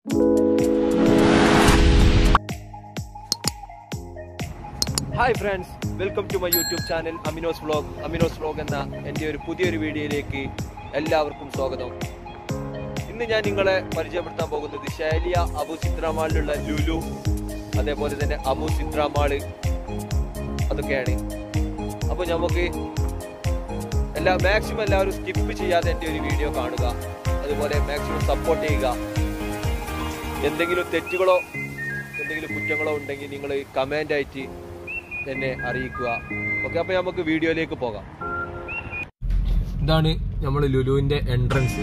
hi friends welcome to my YouTube channel Amino's vlog Amino's vlog എന്ന എൻ്റെ ഒരു പുതിയൊരു വീഡിയോയിലേക്ക് എല്ലാവർക്കും സ്വാഗതം ഇന്ന് ഞാൻ നിങ്ങളെ പരിചയപ്പെടുത്താൻ പോകുന്നത് ശൈലിയ അബു ചിത്രമാളിലുള്ള ലുലു അതേപോലെ തന്നെ അബു ചിത്രമാള് അതൊക്കെയാണ് അപ്പോൾ നമുക്ക് എല്ലാ മാക്സിമം എല്ലാവരും സ്കിപ്പ് ചെയ്യാതെ എൻ്റെ ഒരു വീഡിയോ കാണുക അതുപോലെ മാക്സിമം സപ്പോർട്ട് ചെയ്യുക എന്തെങ്കിലും തെറ്റുകളോ എന്തെങ്കിലും കുറ്റങ്ങളോ ഉണ്ടെങ്കിൽ നിങ്ങൾ കമൻ്റ് ആയിട്ട് എന്നെ അറിയിക്കുക ഓക്കെ അപ്പോൾ നമുക്ക് വീഡിയോയിലേക്ക് പോകാം ഇതാണ് നമ്മൾ ലുലുവിൻ്റെ എൻട്രൻസ്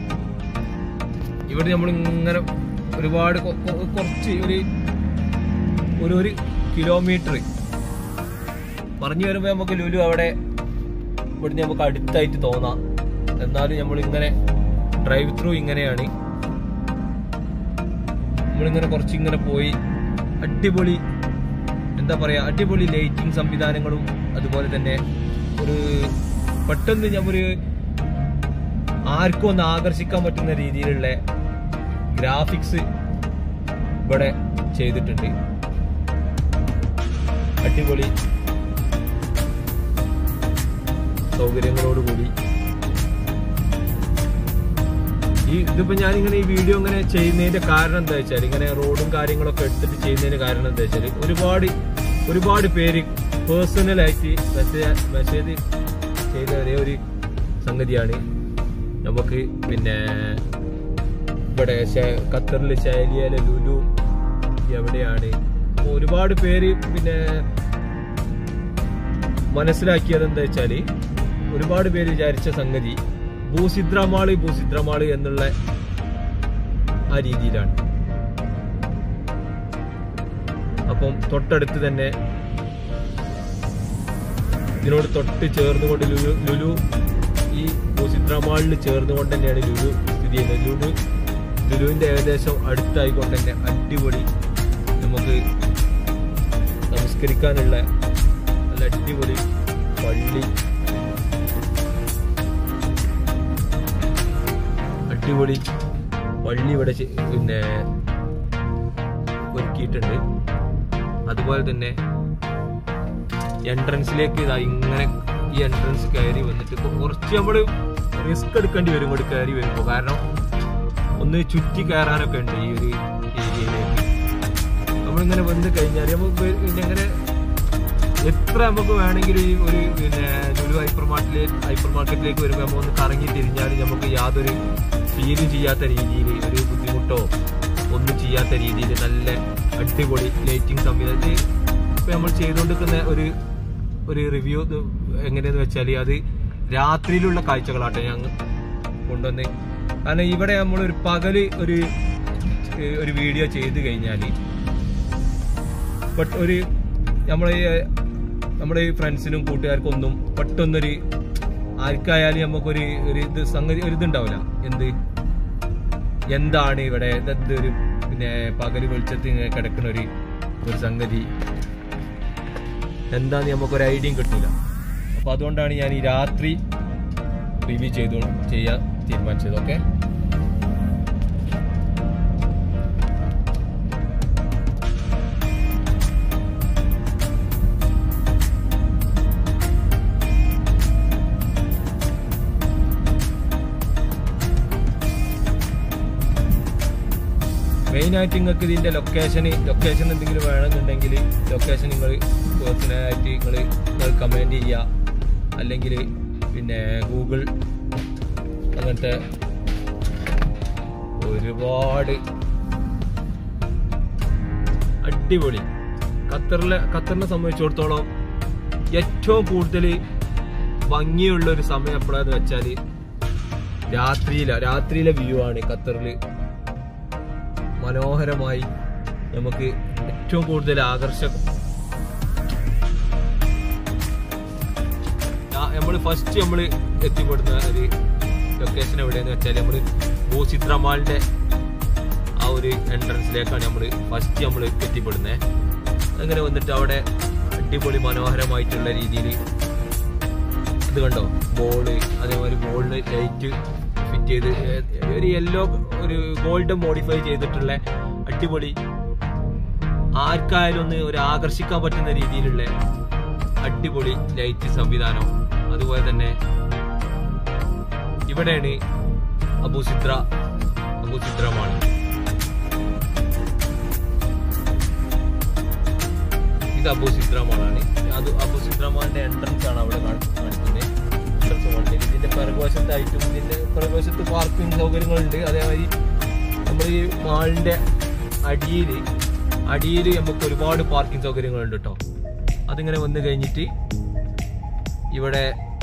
ഇവിടെ നമ്മൾ ഇങ്ങനെ ഒരുപാട് കൊ- കൊ- കുറച്ച് ഒരു ഒരു ഒരു കിലോമീറ്റർ പറഞ്ഞു വരുമ്പോൾ നമുക്ക് ലുലു അവിടെ ഇവിടുന്ന് നമുക്ക് അടുത്തായിട്ട് തോന്നാം എന്നാലും നമ്മൾ ഇങ്ങനെ ഡ്രൈവ് ത്രൂ ഇങ്ങനെയാണ് നമ്മളിങ്ങനെ കുറച്ച് ഇങ്ങനെ പോയി അടിപൊളി എന്താ പറയാ അടിപൊളി ലൈറ്റിംഗ് സംവിധാനങ്ങളും അതുപോലെ തന്നെ ഒരു പെട്ടെന്ന് ഞമ്മൊരു ആർക്കും ഒന്ന് ആകർഷിക്കാൻ പറ്റുന്ന രീതിയിലുള്ള ഗ്രാഫിക്സ് ഇവിടെ ചെയ്തിട്ടുണ്ട് അടിപൊളി സൗകര്യങ്ങളോടുകൂടി ഈ ഇതിപ്പോ ഞാൻ ഇങ്ങനെ ഈ വീഡിയോ ഇങ്ങനെ ചെയ്യുന്നതിന്റെ കാരണം എന്താ വെച്ചാൽ ഇങ്ങനെ റോഡും കാര്യങ്ങളൊക്കെ എടുത്തിട്ട് ചെയ്യുന്നതിന്റെ കാരണം എന്താ വെച്ചാൽ ഒരുപാട് ഒരുപാട് പേര് പേഴ്സണൽ ആയിട്ട് മെസ്സേജ് മെസ്സേജ് ചെയ്ത ഒരേ ഒരു സംഗതിയാണ് നമുക്ക് പിന്നെ ഇവിടെ ശ- ഖത്തറിലെ ശൈലിയിലെ ലുലു എവിടെയാണ് അപ്പൊ ഒരുപാട് പേര് പിന്നെ മനസ്സിലാക്കിയത് എന്താ വെച്ചാല് ഒരുപാട് പേര് വിചാരിച്ച സംഗതി ഭൂസിദ്രമാള് ഭൂസിദ്രമാള് എന്നുള്ള ആ രീതിയിലാണ് അപ്പം തൊട്ടടുത്ത് തന്നെ ഇതിനോട് തൊട്ട് ചേർന്നുകൊണ്ട് ലുലു ലുലു ഈ ഭൂസിദ്രമാളിൽ ചേർന്നുകൊണ്ട് തന്നെയാണ് ലുലു സ്ഥിതി ചെയ്യുന്നത് ലുലു ലുലുവിന്റെ ഏകദേശം അടുത്തായിക്കൊണ്ട് തന്നെ അടിപൊളി നമുക്ക് നമസ്കരിക്കാനുള്ള നല്ല അടിപൊളി പള്ളി അടിപൊളി പള്ളി ഇവിടെ ചെ- പിന്നെ ഒരുക്കിയിട്ടുണ്ട് അതുപോലെ തന്നെ എൻട്രൻസിലേക്ക് ഇതാ ഇങ്ങനെ ഈ എൻട്രൻസ് കയറി വന്നിട്ട് ഇപ്പൊ കുറച്ച് നമ്മൾ റിസ്ക് എടുക്കേണ്ടി വരും ഇങ്ങോട്ട് കയറി വരുമ്പോൾ കാരണം ഒന്ന് ചുറ്റി കയറാനൊക്കെ ഉണ്ട് ഈ ഒരു ഏരിയയിലേക്ക് നമ്മളിങ്ങനെ വന്ന് കഴിഞ്ഞാൽ നമുക്ക് പിന്നെ ഇങ്ങനെ എത്ര നമുക്ക് വേണമെങ്കിലും ഈ ഒരു പിന്നെ ലുലു ഹൈപ്പർ മാർക്കറ്റിലെ ഹൈപ്പർ മാർക്കറ്റിലേക്ക് വരുമ്പോൾ നമ്മൾ ഒന്ന് കറങ്ങി തിരിഞ്ഞാൽ നമുക്ക് യാതൊരു ഫീലും ചെയ്യാത്ത രീതിയിൽ ഒരു ബുദ്ധിമുട്ടോ ഒന്നും ചെയ്യാത്ത രീതിയിൽ നല്ല അടിപൊളി ലൈറ്റിംഗ് സംവിധാനം ഇത് ഇപ്പൊ നമ്മൾ ചെയ്തുകൊണ്ടിരിക്കുന്ന ഒരു ഒരു റിവ്യൂ എങ്ങനെയാന്ന് വെച്ചാൽ അത് രാത്രിയിലുള്ള കാഴ്ചകളാട്ടെ ഞങ്ങൾ കൊണ്ടുവന്ന് കാരണം ഇവിടെ നമ്മൾ ഒരു പകല് ഒരു ഏഹ് ഒരു വീഡിയോ ചെയ്ത് കഴിഞ്ഞാൽ ബട്ട് ഒരു നമ്മളെ ഈ- നമ്മുടെ ഈ ഫ്രണ്ട്സിനും കൂട്ടുകാർക്കും ഒന്നും പെട്ടെന്നൊരു ആർക്കായാലും നമുക്കൊരു ഒരു ഇത് സംഗതി ഒരു ഇതുണ്ടാവില്ല എന്ത് എന്താണ് ഇവിടെ ഇതെന്ത് ഒരു പിന്നെ പകല് വെളിച്ചത്തിൽ ഇങ്ങനെ കിടക്കുന്ന ഒരു ഒരു സംഗതി എന്താന്ന് നമുക്കൊരു ഐഡിയയും കിട്ടില്ല അപ്പൊ അതുകൊണ്ടാണ് ഞാൻ ഈ രാത്രി റിവ്യൂ ചെയ്തു ചെയ്യാൻ തീരുമാനിച്ചത് ഓക്കെ മെയിൻ ആയിട്ട് നിങ്ങൾക്ക് ഇതിന്റെ ലൊക്കേഷന് ലൊക്കേഷൻ എന്തെങ്കിലും വേണമെന്നുണ്ടെങ്കിൽ ലൊക്കേഷൻ നിങ്ങൾ പേഴ്സണലായിട്ട് നിങ്ങൾ നിങ്ങൾ കമൻറ്റ് ചെയ്യുക അല്ലെങ്കിൽ പിന്നെ ഗൂഗിൾ അങ്ങനത്തെ ഒരുപാട് അടിപൊളി ഖത്തറിലെ ഖത്തറിനെ സംബന്ധിച്ചിടത്തോളം ഏറ്റവും കൂടുതൽ ഭംഗിയുള്ള ഒരു സമയം എപ്പോഴാന്ന് വെച്ചാൽ രാത്രിയില രാത്രിയിലെ വ്യൂ ആണ് ഖത്തറിൽ മനോഹരമായി നമുക്ക് ഏറ്റവും കൂടുതൽ ആകർഷക നമ്മൾ ഫസ്റ്റ് നമ്മൾ എത്തിപ്പെടുന്ന ഒരു ലൊക്കേഷൻ എവിടെയെന്ന് വെച്ചാൽ നമ്മൾ ഭൂചിത്രമാളിന്റെ ആ ഒരു എൻട്രൻസിലേക്കാണ് നമ്മൾ ഫസ്റ്റ് നമ്മൾ എത്തിപ്പെടുന്നത് അങ്ങനെ വന്നിട്ട് അവിടെ അടിപൊളി മനോഹരമായിട്ടുള്ള രീതിയിൽ ഇത് കണ്ടോ ബോള് അതേമാതിരി ബോളിന് ലൈറ്റ് ഫിറ്റ് സെറ്റ് ചെയ്ത് ഏ, ഒരു യെല്ലോ ഒരു ഗോൾഡൻ മോഡിഫൈ ചെയ്തിട്ടുള്ള അടിപൊളി ആർക്കായാലും ഒന്ന് ഒരു ആകർഷിക്കാൻ പറ്റുന്ന രീതിയിലുള്ള അടിപൊളി ലൈറ്റ് സംവിധാനം അതുപോലെ തന്നെ ഇവിടെയാണ് അബുസിത്ര അബുസിത്രമാണ് ഇത് അബുസിത്രമാളാണ് അത് അബുസിത്രമാന്റെ എൻട്രൻസ് ആണ് അവിടെ കാണി- കാണിക്കുന്നത് എൻട്രൻസ് മോഡൽ ഇതിന്റെ പിറകുവശത്തായിട്ടും ഇതിന്റെ പിറകുവശത്ത് പാർക്കിംഗ് സൗകര്യങ്ങളുണ്ട് അതേമാതിരി നമ്മൾ ഈ മാളിന്റെ അടിയിൽ അടിയിൽ നമുക്ക് ഒരുപാട് പാർക്കിംഗ് സൗകര്യങ്ങളുണ്ട് കേട്ടോ അതിങ്ങനെ വന്നു കഴിഞ്ഞിട്ട് ഇവിടെ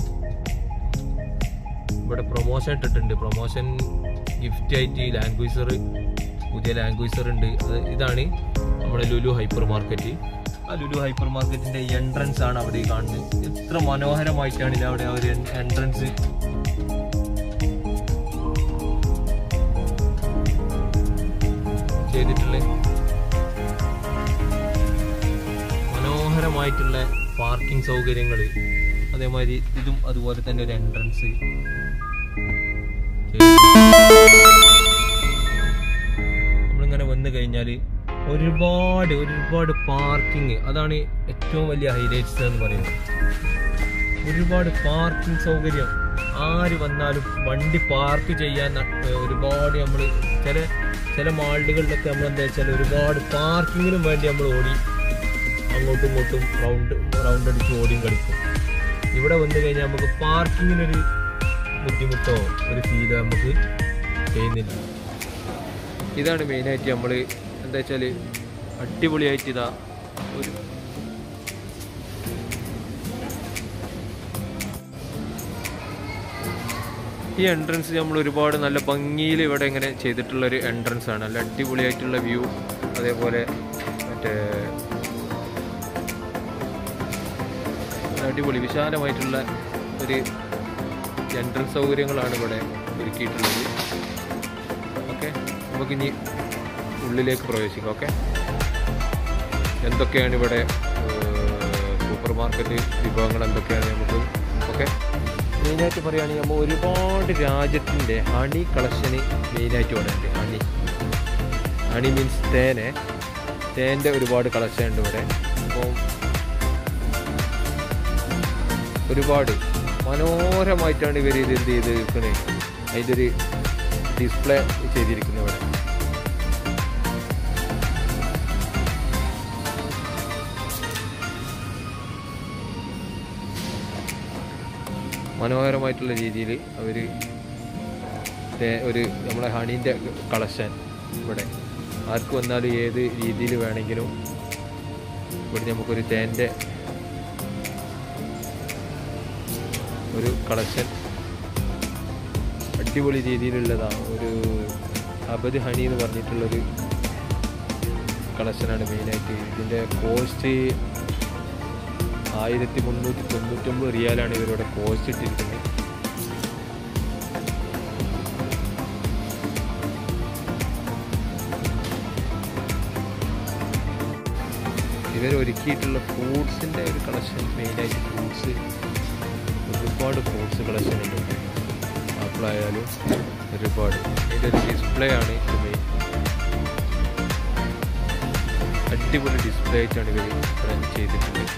ഇവിടെ പ്രൊമോഷൻ ഇട്ടിട്ടുണ്ട് പ്രൊമോഷൻ ഗിഫ്റ്റ് ആയിട്ട് ലാംഗ്വേജർ പുതിയ ലാംഗ്വേജർ ഉണ്ട് അത് ഇതാണ് നമ്മുടെ ലുലു ഹൈപ്പർ മാർക്കറ്റ് ആ ലുലു ഹൈപ്പർ മാർക്കറ്റിന്റെ എൻട്രൻസ് ആണ് അവിടെ ഈ കാണുന്നത് എത്ര മനോഹരമായിട്ടാണ് ഇത് അവിടെ ഒരു എൻട്രൻസ് ചെയ്തിട്ടുള്ളത് മനോഹരമായിട്ടുള്ള പാർക്കിംഗ് സൗകര്യങ്ങൾ അതേമാതിരി ഇതും അതുപോലെ തന്നെ ഒരു എൻട്രൻസ് നമ്മളിങ്ങനെ വന്നു കഴിഞ്ഞാൽ ഒരുപാട് ഒരുപാട് പാർക്കിംഗ് അതാണ് ഏറ്റവും വലിയ ഹൈലൈറ്റ്സ് എന്ന് പറയുന്നത് ഒരുപാട് പാർക്കിംഗ് സൗകര്യം ആര് വന്നാലും വണ്ടി പാർക്ക് ചെയ്യാൻ ന- ഒരുപാട് നമ്മൾ ചില ചില മാളുകളിലൊക്കെ നമ്മൾ എന്താ വെച്ചാൽ ഒരുപാട് പാർക്കിങ്ങിനും വേണ്ടി നമ്മൾ ഓടി അങ്ങോട്ടും ഇങ്ങോട്ടും റൗണ്ട് റൗണ്ട് അടിച്ച് ഓടിയും കളിക്കും ഇവിടെ വന്നു കഴിഞ്ഞാൽ നമുക്ക് പാർക്കിങ്ങിനൊരു ബുദ്ധിമുട്ടോ ഒരു ഫീലോ നമുക്ക് ചെയ്യുന്നില്ല ഇതാണ് മെയിനായിട്ട് നമ്മൾ എന്താ വെച്ചാൽ അടിപൊളിയായിട്ട് ഇതാ ഒരു ഈ എൻട്രൻസ് നമ്മൾ ഒരുപാട് നല്ല ഭംഗിയിൽ ഇവിടെ ഇങ്ങനെ ചെയ്തിട്ടുള്ള ഒരു എൻട്രൻസ് ആണ് നല്ല അടിപൊളിയായിട്ടുള്ള വ്യൂ അതേപോലെ മറ്റേ അടിപൊളി വിശാലമായിട്ടുള്ള ഒരു എൻട്രൻസ് സൗകര്യങ്ങളാണ് ഇവിടെ ഒരുക്കിയിട്ടുള്ളത് ഓക്കെ നമുക്കിനി ഉള്ളിലേക്ക് പ്രവേശിക്കാം ഓക്കെ എന്തൊക്കെയാണ് ഇവിടെ സൂപ്പർ മാർക്കറ്റ് വിഭവങ്ങൾ എന്തൊക്കെയാണ് നമുക്ക് ഓക്കെ മെയിനായിട്ട് പറയുകയാണെങ്കിൽ നമ്മൾ ഒരുപാട് രാജ്യത്തിൻ്റെ ഹണി കളക്ഷന് മെയിനായിട്ട് ഇവിടെ ഉണ്ട് ഹണി ഹണി മീൻസ് തേനെ തേൻ്റെ ഒരുപാട് കളക്ഷൻ ഉണ്ട് ഇവിടെ അപ്പോൾ ഒരുപാട് മനോഹരമായിട്ടാണ് ഇവർ ഇത് എന്ത് ചെയ്തിരിക്കുന്നത് അതിൻ്റെ ഒരു ഡിസ്പ്ലേ ചെയ്തിരിക്കുന്നത് ഇവിടെ മനോഹരമായിട്ടുള്ള രീതിയിൽ അവർ ഒരു നമ്മളെ ഹണീൻ്റെ കളക്ഷൻ ഇവിടെ ആർക്ക് വന്നാലും ഏത് രീതിയിൽ വേണമെങ്കിലും ഇവിടെ നമുക്കൊരു തേൻ്റെ ഒരു കളക്ഷൻ അടിപൊളി രീതിയിലുള്ളതാണ് ഒരു അബദ് ഹണി എന്ന് പറഞ്ഞിട്ടുള്ളൊരു കളക്ഷനാണ് മെയിനായിട്ട് ഇതിൻ്റെ കോസ്റ്റ് ആയിരത്തി മുന്നൂറ്റി തൊണ്ണൂറ്റൊമ്പത് റിയാലാണ് ഇവരുടെ കോസ്റ്റ് ഇട്ടിരിക്കുന്നത് ഇവർ ഒരുക്കിയിട്ടുള്ള ഫ്രൂട്ട്സിൻ്റെ ഒരു കളക്ഷൻ മെയിനായിട്ട് ഫ്രൂട്ട്സ് ഒരുപാട് ഫ്രൂട്ട്സ് കളക്ഷൻ ഉണ്ട് ആപ്പിളായാലും ഒരുപാട് ഇതിൻ്റെ ഒരു ഡിസ്പ്ലേ ആണ് ഇത് മെയിൻ അടിപൊളി ഡിസ്പ്ലേ ആയിട്ടാണ് ഇവർ ഇവിടെ ചെയ്തിട്ടുള്ളത്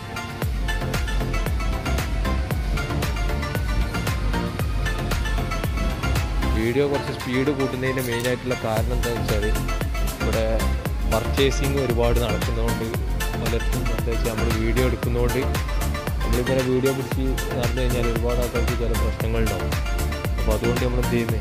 വീഡിയോ കുറച്ച് സ്പീഡ് കൂട്ടുന്നതിൻ്റെ മെയിൻ ആയിട്ടുള്ള കാരണം എന്താണെന്ന് വെച്ചാൽ ഇവിടെ പർച്ചേസിങ് ഒരുപാട് നടക്കുന്നതുകൊണ്ട് പലർക്കും എന്താ വെച്ചാൽ നമ്മൾ വീഡിയോ എടുക്കുന്നതുകൊണ്ട് നമ്മളിങ്ങനെ വീഡിയോ പിടിച്ച് നടന്നു കഴിഞ്ഞാൽ ഒരുപാട് ആൾക്കാർക്ക് ചില പ്രശ്നങ്ങളുണ്ടാവും അപ്പോൾ അതുകൊണ്ട് നമ്മൾ എന്ത് ചെയ്യുന്നത്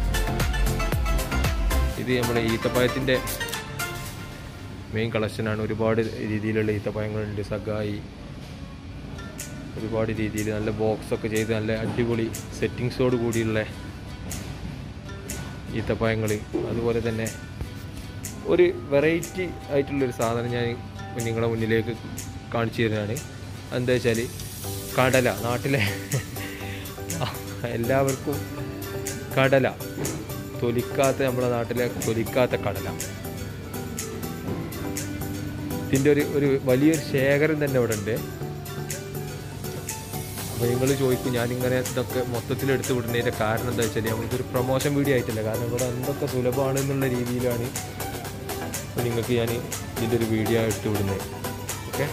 ഇത് നമ്മുടെ ഈത്തപ്പഴത്തിൻ്റെ മെയിൻ കളക്ഷനാണ് ഒരുപാട് രീതിയിലുള്ള ഈത്തപ്പഴങ്ങളുണ്ട് സഗായി ഒരുപാട് രീതിയിൽ നല്ല ബോക്സ് ഒക്കെ ചെയ്ത് നല്ല അടിപൊളി സെറ്റിങ്സോട് കൂടിയുള്ള ഈത്തപ്പഴങ്ങൾ അതുപോലെ തന്നെ ഒരു വെറൈറ്റി ആയിട്ടുള്ളൊരു സാധനം ഞാൻ നിങ്ങളുടെ മുന്നിലേക്ക് കാണിച്ചു തരാണ് എന്താ വെച്ചാൽ കടല നാട്ടിലെ എല്ലാവർക്കും കടല തൊലിക്കാത്ത നമ്മുടെ നാട്ടിലെ തൊലിക്കാത്ത കടല ഇതിൻ്റെ ഒരു ഒരു വലിയൊരു ശേഖരം തന്നെ ഇവിടെ ഉണ്ട് അപ്പോൾ നിങ്ങൾ ചോദിക്കും ഞാനിങ്ങനെ ഇതൊക്കെ മൊത്തത്തിൽ എടുത്ത് വിടുന്നതിൻ്റെ കാരണം എന്താ വെച്ചാൽ നമുക്കൊരു പ്രൊമോഷൻ വീഡിയോ ആയിട്ടില്ല കാരണം ഇവിടെ എന്തൊക്കെ സുലഭമാണ് എന്നുള്ള രീതിയിലാണ് അപ്പോൾ നിങ്ങൾക്ക് ഞാൻ ഇതിൻ്റെ ഒരു വീഡിയോ എടുത്ത് വിടുന്നത് ഓക്കെ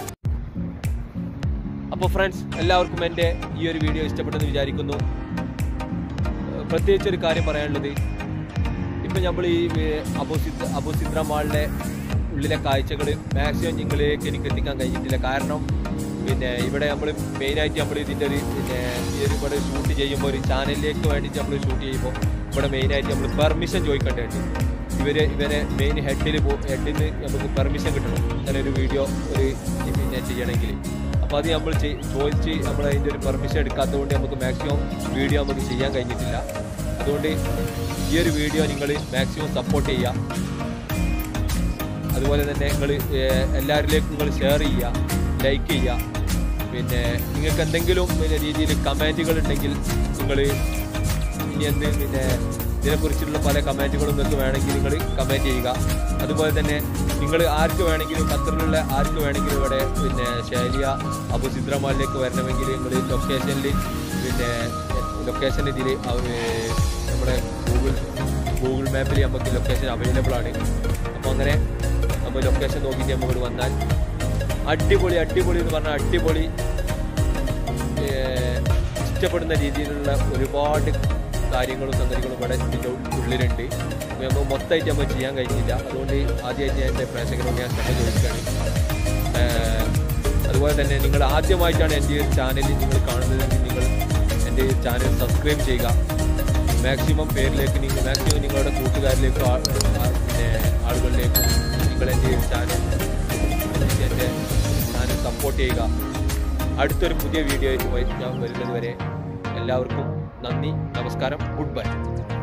അപ്പോൾ ഫ്രണ്ട്സ് എല്ലാവർക്കും എൻ്റെ ഈ ഒരു വീഡിയോ ഇഷ്ടപ്പെട്ടെന്ന് വിചാരിക്കുന്നു ഏഹ് പ്രത്യേകിച്ച് ഒരു കാര്യം പറയാനുള്ളത് ഇപ്പം നമ്മൾ ഈ ഏഹ്, അബുസിദ്ര അബുസിദ്ര മാളിലെ ഉള്ളിലെ കാഴ്ചകൾ മാക്സിമം നിങ്ങളിലേക്ക് എനിക്ക് എത്തിക്കാൻ കഴിഞ്ഞിട്ടില്ല കാരണം പിന്നെ ഇവിടെ നമ്മൾ മെയിനായിട്ട് നമ്മൾ ഇതിൻ്റെ ഒരു പിന്നെ ഈ ഒരു ഇവിടെ ഷൂട്ട് ചെയ്യുമ്പോൾ ഒരു ചാനലിലേക്ക് വേണ്ടിയിട്ട് നമ്മൾ ഷൂട്ട് ചെയ്യുമ്പോൾ ഇവിടെ മെയിനായിട്ട് നമ്മൾ പെർമിഷൻ ചോദിക്കേണ്ടതുണ്ട് ഇവര് ഇവരെ മെയിൻ ഹെഡിൽ പോ ഹെഡിൽ നിന്ന് നമുക്ക് പെർമിഷൻ കിട്ടണം അങ്ങനെ ഒരു വീഡിയോ ഒരു പിന്നെ ചെയ്യണമെങ്കിൽ അപ്പോൾ അത് നമ്മൾ ചെയ്- ചോദിച്ച് നമ്മൾ അതിൻ്റെ ഒരു പെർമിഷൻ എടുക്കാത്തതുകൊണ്ട് നമുക്ക് മാക്സിമം വീഡിയോ നമുക്ക് ചെയ്യാൻ കഴിഞ്ഞിട്ടില്ല അതുകൊണ്ട് ഈ ഒരു വീഡിയോ നിങ്ങൾ മാക്സിമം സപ്പോർട്ട് ചെയ്യുക അതുപോലെ തന്നെ നിങ്ങൾ എല്ലാവരിലേക്കും നിങ്ങൾ ഷെയർ ചെയ്യുക ലൈക്ക് ചെയ്യുക പിന്നെ നിങ്ങൾക്ക് എന്തെങ്കിലും പിന്നെ രീതിയിൽ കമൻറ്റുകൾ ഉണ്ടെങ്കിൽ നിങ്ങൾ ഇനി എന്ത് പിന്നെ ഇതിനെക്കുറിച്ചുള്ള പല കമൻറ്റുകളും നിങ്ങൾക്ക് വേണമെങ്കിൽ നിങ്ങൾ കമൻറ്റ് ചെയ്യുക അതുപോലെ തന്നെ നിങ്ങൾ ആർക്ക് വേണമെങ്കിലും ഖത്തറിലുള്ള ആർക്ക് വേണമെങ്കിലും ഇവിടെ പിന്നെ ശൈലിയ അബു സിദ്രമാലിലേക്ക് വരണമെങ്കിൽ നിങ്ങൾ ലൊക്കേഷനിൽ പിന്നെ ലൊക്കേഷൻ ഇതിൽ നമ്മുടെ ഗൂഗിൾ ഗൂഗിൾ മാപ്പിൽ നമുക്ക് ലൊക്കേഷൻ അവൈലബിൾ ആണ് അപ്പോൾ അങ്ങനെ നമ്മൾ ലൊക്കേഷൻ നോക്കിയിട്ട് നമുക്ക് വന്നാൽ അടിപൊളി അടിപൊളി എന്ന് പറഞ്ഞാൽ അടിപൊളി ഏഹ്, ഇഷ്ടപ്പെടുന്ന രീതിയിലുള്ള ഒരുപാട് കാര്യങ്ങളും സംഗതികളും ഇവിടെ ഇതിൻ്റെ ഉള്ളിലുണ്ട് അപ്പോൾ നമുക്ക് മൊത്തമായിട്ട് നമ്മൾ ചെയ്യാൻ കഴിഞ്ഞില്ല അതുകൊണ്ട് ആദ്യമായിട്ട് ഞാൻ എൻ്റെ പ്രേക്ഷകരോട് ഞാൻ ക്ഷമ ചോദിക്കുകയാണ് ഏഹ്, അതുപോലെ തന്നെ നിങ്ങൾ ആദ്യമായിട്ടാണ് എൻ്റെ ഈ ചാനൽ നിങ്ങൾ കാണുന്നതെങ്കിൽ നിങ്ങൾ എൻ്റെ ഈ ചാനൽ സബ്സ്ക്രൈബ് ചെയ്യുക മാക്സിമം പേരിലേക്ക് നിങ്ങൾ മാക്സിമം നിങ്ങളുടെ കൂട്ടുകാരിലേക്കും ആ- ആ- പിന്നെ ആളുകളിലേക്കും നിങ്ങൾ എൻ്റെ ഈ ചാനൽ എൻ്റെ ചാനൽ സപ്പോർട്ട് ചെയ്യുക അടുത്തൊരു പുതിയ വീഡിയോ ആയിട്ട് ഞാൻ വരുന്നത് വരെ എല്ലാവർക്കും നന്ദി നമസ്കാരം ഗുഡ് ബൈ